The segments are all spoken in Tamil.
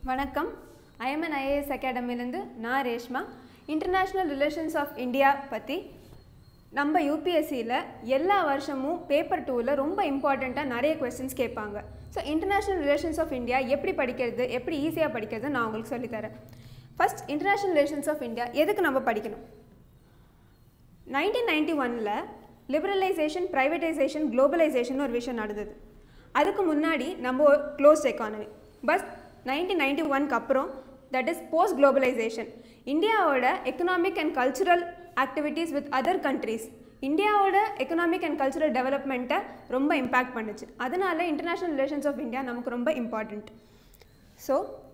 வணக்கம் ஐஎம்என் ஐஏஎஸ் அகாடமிலேருந்து நான் Reshma international relations of India பற்றி நம்ம யூபிஎஸ்சியில் எல்லா வருஷமும் பேப்பர் டூவில் ரொம்ப இம்பார்ட்டண்ட்டாக நிறைய கொஸ்டின்ஸ் கேட்பாங்க so international relations of India எப்படி படிக்கிறது எப்படி ஈஸியாக படிக்கிறது நான் உங்களுக்கு சொல்லித்தரேன் first international relations of India எதுக்கு நம்ம படிக்கணும் நைன்டீன் நைன்டி ஒனில் லிபரலைசேஷன் ப்ரைவேட்டைசேஷன் குளோபலைசேஷன் ஒரு விஷயம் நடந்தது அதுக்கு முன்னாடி நம்ம க்ளோஸ்ட் எக்கானமி பஸ் நைன்டீன் நைன்டி ஒன்க்கு அப்புறம் தட் இஸ் போஸ்ட் குளோபலைசேஷன் இந்தியாவோட economic and cultural activities with other countries இந்தியாவோட எக்கனாமிக் அண்ட் கல்ச்சுரல் டெவலப்மெண்ட்டை ரொம்ப இம்பேக்ட் பண்ணுச்சு அதனால இன்டர்நேஷ்னல் ரிலேஷன்ஸ் ஆஃப் இந்தியா நமக்கு ரொம்ப இம்பார்ட்டண்ட் ஸோ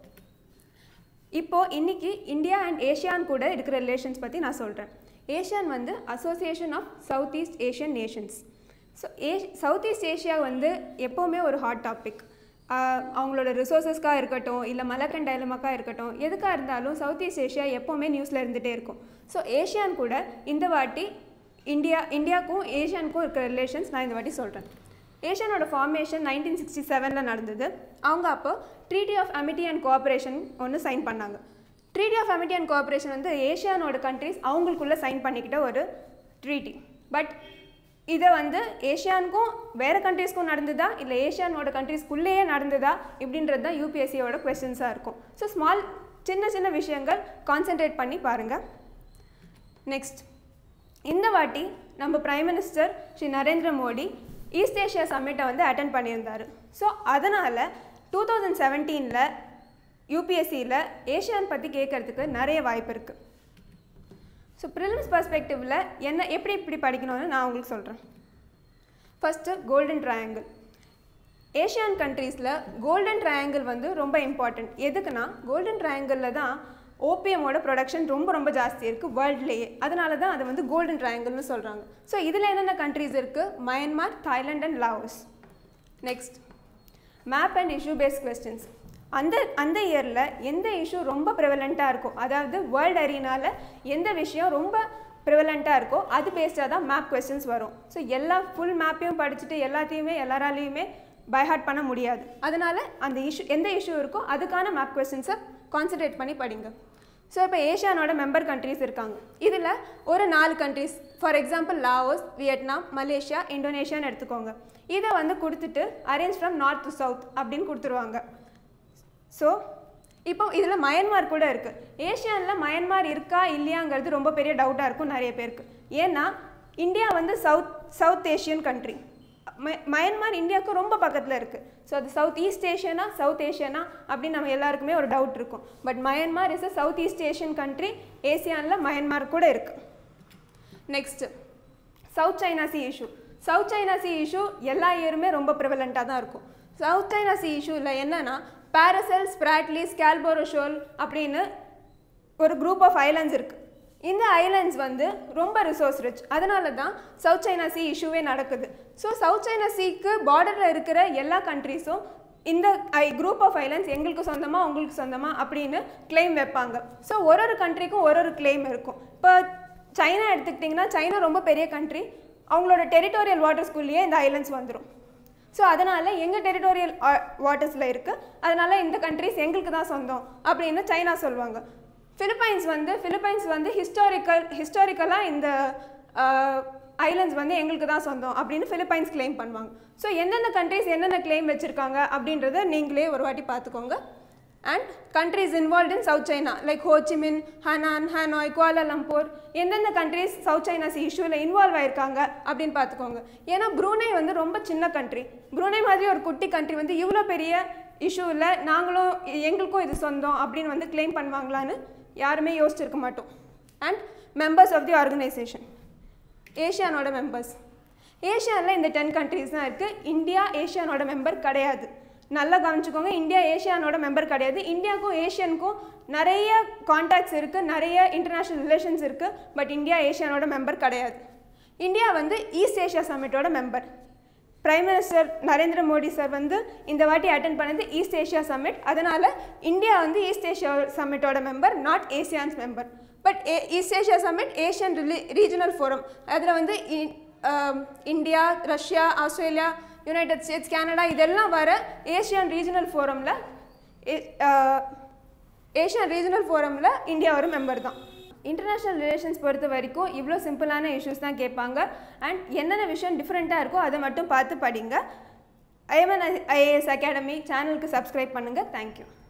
இப்போது இன்னைக்கு இந்தியா அண்ட் ஏஷியான் கூட இருக்கிற ரிலேஷன்ஸ் பற்றி நான் சொல்கிறேன் ஏஷியான் வந்து association of south east Asian nations so a south east Asia வந்து எப்போவுமே ஒரு ஹாட் டாபிக் அவங்களோட ரிசோர்ஸஸ்க்காக இருக்கட்டும் இல்லை மலக்கன் டைலமாக்காக இருக்கட்டும் எதுக்காக இருந்தாலும் சவுத் ஈஸ்ட் ஏஷியா எப்போவுமே நியூஸில் இருந்துகிட்டே இருக்கும் ஸோ ஏஷியான் கூட இந்த வாட்டி இந்தியா இந்தியாவுக்கும் ஏஷியானுக்கும் இருக்கிற ரிலேஷன்ஸ் நான் இந்த வாட்டி சொல்கிறேன் ஏஷியானோட ஃபார்மேஷன் நைன்டீன் சிக்ஸ்டி செவனில் நடந்தது அவங்க அப்போ treaty of amity and cooperation ஒன்று சைன் பண்ணாங்க treaty of amity and cooperation வந்து ஏஷியானோட கண்ட்ரிஸ் அவங்களுக்குள்ளே சைன் பண்ணிக்கிட்ட ஒரு ட்ரீட்டி பட் இதை வந்து ஏஷியானுக்கும் வேறு கண்ட்ரீஸ்க்கும் நடந்ததா இல்லை ஏஷியானோட கண்ட்ரீஸ்க்குள்ளேயே நடந்ததா இப்படின்றது தான் யூபிஎஸ்சியோட கொஸ்டின்ஸாக இருக்கும் ஸோ ஸ்மால் சின்ன சின்ன விஷயங்கள் கான்சென்ட்ரேட் பண்ணி பாருங்கள் நெக்ஸ்ட் இந்த வாட்டி நம்ம prime minister Shri Narendra Modi east Asia சம்மிட்டை வந்து அட்டன் பண்ணியிருந்தார் ஸோ அதனால் டூ தௌசண்ட் செவன்டீனில் யூபிஎஸ்சியில் ஏஷியான் பற்றி கேட்குறதுக்கு நிறைய வாய்ப்பு இருக்குது ஸோ ப்ரிலிம்ஸ் பர்ஸ்பெக்டிவில் என்ன எப்படி இப்படி படிக்கணும்னு நான் உங்களுக்கு சொல்கிறேன் ஃபஸ்ட்டு கோல்டன் ட்ரையாங்கிள் ஏஷியான் கண்ட்ரீஸில் கோல்டன் ட்ரையாங்கிள் வந்து ரொம்ப இம்பார்ட்டண்ட் எதுக்குன்னா கோல்டன் ட்ரையாங்கிளில் தான் ஓபிஎம்மோட ப்ரொடக்ஷன் ரொம்ப ரொம்ப ஜாஸ்தி இருக்குது வேர்ல்ட்லேயே அதனால தான் அதை வந்து கோல்டன் ட்ரையாங்கிள்னு சொல்கிறாங்க ஸோ இதில் என்னென்ன கண்ட்ரீஸ் இருக்குது Myanmar Thailand and Laos next map and issue based questions அந்த அந்த இயரில் எந்த இஷ்யூ ரொம்ப ப்ரிவலண்ட்டாக இருக்கும் அதாவது வேர்ல்டு அரீனாவில் எந்த விஷயம் ரொம்ப ப்ரிவலண்ட்டாக இருக்கோ அது பேஸ்டாக தான் மேப் கொஸ்டின்ஸ் வரும் ஸோ எல்லா ஃபுல் மேப்பையும் படிச்சுட்டு எல்லாத்தையுமே எல்லாராலையுமே பைஹார்ட் பண்ண முடியாது அதனால் அந்த இஷ்யூ எந்த இஷ்யூ இருக்கோ அதுக்கான மேப் கொஸ்டின்ஸை கான்சன்ட்ரேட் பண்ணி படிங்க ஸோ இப்போ ஏஷியானோட மெம்பர் கண்ட்ரீஸ் இருக்காங்க இதில் ஒரு நாலு countries for example Laos Vietnam Malaysia இந்தோனேஷியான்னு எடுத்துக்கோங்க இதை வந்து கொடுத்துட்டு arrange from north to south அப்படின்னு கொடுத்துருவாங்க ஸோ இப்போ இதில் மயன்மார் கூட இருக்குது ஏஷியானில் மயன்மார் இருக்கா இல்லையாங்கிறது ரொம்ப பெரிய டவுட்டாக இருக்கும் நிறைய பேருக்கு ஏன்னா இந்தியா வந்து south south Asian country Myanmar இந்தியாவுக்கு ரொம்ப பக்கத்தில் இருக்குது ஸோ அது சவுத் ஈஸ்ட் ஏஷியனா சவுத் ஏஷியனா அப்படின்னு நம்ம எல்லாருக்குமே ஒரு டவுட் இருக்கும் but Myanmar is a south east Asian country ஏசியானில் மயன்மார் கூட இருக்குது next south China sea issue south China sea issue எல்லா இயருமே ரொம்ப ப்ரிவலண்ட்டாக தான் இருக்கும் சவுத் சைனா சி இஷ்யூவில் என்னென்னா பாரசல் ஸ்ப்ராட்லி ஸ்கேல்போரோஷோல் அப்படின்னு ஒரு குரூப் ஆஃப் ஐலாண்ட்ஸ் இருக்குது இந்த ஐலாண்ட்ஸ் வந்து ரொம்ப ரிசோர்ஸ் ரிச் அதனால தான் சவுத் சைனா சி இஷ்யூவே நடக்குது ஸோ சவுத் சைனா சீக்கு பார்டரில் இருக்கிற எல்லா கண்ட்ரீஸும் இந்த ஐ குரூப் ஆஃப் ஐலாண்ட்ஸ் எங்களுக்கு சொந்தமாக உங்களுக்கு சொந்தமாக அப்படின்னு கிளைம் வைப்பாங்க ஸோ ஒரு ஒரு கண்ட்ரிக்கும் ஒரு ஒரு கிளைம் இருக்கும் இப்போ சைனா எடுத்துக்கிட்டிங்கன்னா சைனா ரொம்ப பெரிய கண்ட்ரி அவங்களோட டெரிட்டோரியல் வாட்டர்ஸ்குள்ளேயே இந்த ஐலாண்ட்ஸ் வந்துடும் ஸோ அதனால் எங்கள் டெரிட்டோரியல் வாட்டர்ஸில் இருக்குது அதனால் இந்த கண்ட்ரிஸ் எங்களுக்கு தான் சொந்தம் அப்படின்னு சைனா சொல்லுவாங்க ஃபிலிப்பைன்ஸ் வந்து ஃபிலிப்பைன்ஸ் வந்து ஹிஸ்டாரிக்கல் ஹிஸ்டாரிக்கலாக இந்த ஐலண்ட்ஸ் வந்து எங்களுக்கு தான் சொந்தம் அப்படின்னு ஃபிலிப்பைன்ஸ் கிளைம் பண்ணுவாங்க ஸோ எந்தெந்த கண்ட்ரிஸ் என்னென்ன கிளைம் வச்சுருக்காங்க அப்படின்றத நீங்களே ஒரு வாட்டி பார்த்துக்கோங்க and countries involve in south China like Ho Chi Minh Hainan Hanoi Kuala Lumpur எந்தெந்த கண்ட்ரிஸ் சவுத் சைனாஸ் இஷ்யூவில் இன்வால்வ் ஆயிருக்காங்க அப்படின்னு பார்த்துக்கோங்க ஏன்னா ப்ரூனே வந்து ரொம்ப சின்ன கண்ட்ரி ப்ரூனே மாதிரி ஒரு குட்டி கண்ட்ரி வந்து இவ்வளோ பெரிய இஷ்யூவில் நாங்களும் எங்களுக்கும் இது சொந்தம் அப்படின்னு வந்து கிளைம் பண்ணுவாங்களான்னு யாருமே யோசிச்சிருக்க மாட்டோம் and members of the organisation ஏஷியானோட மெம்பர்ஸ் ஏஷியாவில் இந்த டென் கண்ட்ரிஸ் தான் இருக்குது இந்தியா ஏஷியானோட மெம்பர் கிடையாது நல்லா கவனிச்சுக்கோங்க இந்தியா ஏஷியானோட மெம்பர் கிடையாது இந்தியாவுக்கும் ஏஷியனுக்கும் நிறைய கான்டாக்ட்ஸ் இருக்குது நிறைய இன்டர்நேஷ்னல் ரிலேஷன்ஸ் இருக்குது பட் இந்தியா ஏஷியானோட மெம்பர் கிடையாது இந்தியா வந்து ஈஸ்ட் ஏஷியா சமிட்டோட member prime minister Narendra Modi sir வந்து இந்த வாட்டி அட்டன் பண்ணது ஈஸ்ட் ஏஷியா சம்மிட் அதனால் இந்தியா வந்து ஈஸ்ட் ஏஷியா சம்மிட்டோட மெம்பர் நாட் ஏசியான்ஸ் member but a east Asia summit Asian ரிலி ரீஜனல் ஃபோரம் அதில் வந்து India Russia Australia united states Canada இதெல்லாம் வர ஏஷியன் ரீஜனல் ஃபோரமில் ஏஷியன் ரீஜனல் ஃபோரமில் இந்தியா ஒரு மெம்பர் தான் இன்டர்நேஷ்னல் ரிலேஷன்ஸ் பொறுத்த வரைக்கும் இவ்வளோ சிம்பிளான இஷ்யூஸ் தான் கேட்பாங்க அண்ட் என்னென்ன விஷயம் டிஃப்ரெண்ட்டாக இருக்கோ அதை மட்டும் பார்த்து படிங்க ஐஎம்என் ஐஏஎஸ் அகாடமி சேனலுக்கு சப்ஸ்கிரைப் பண்ணுங்கள் தேங்க்யூ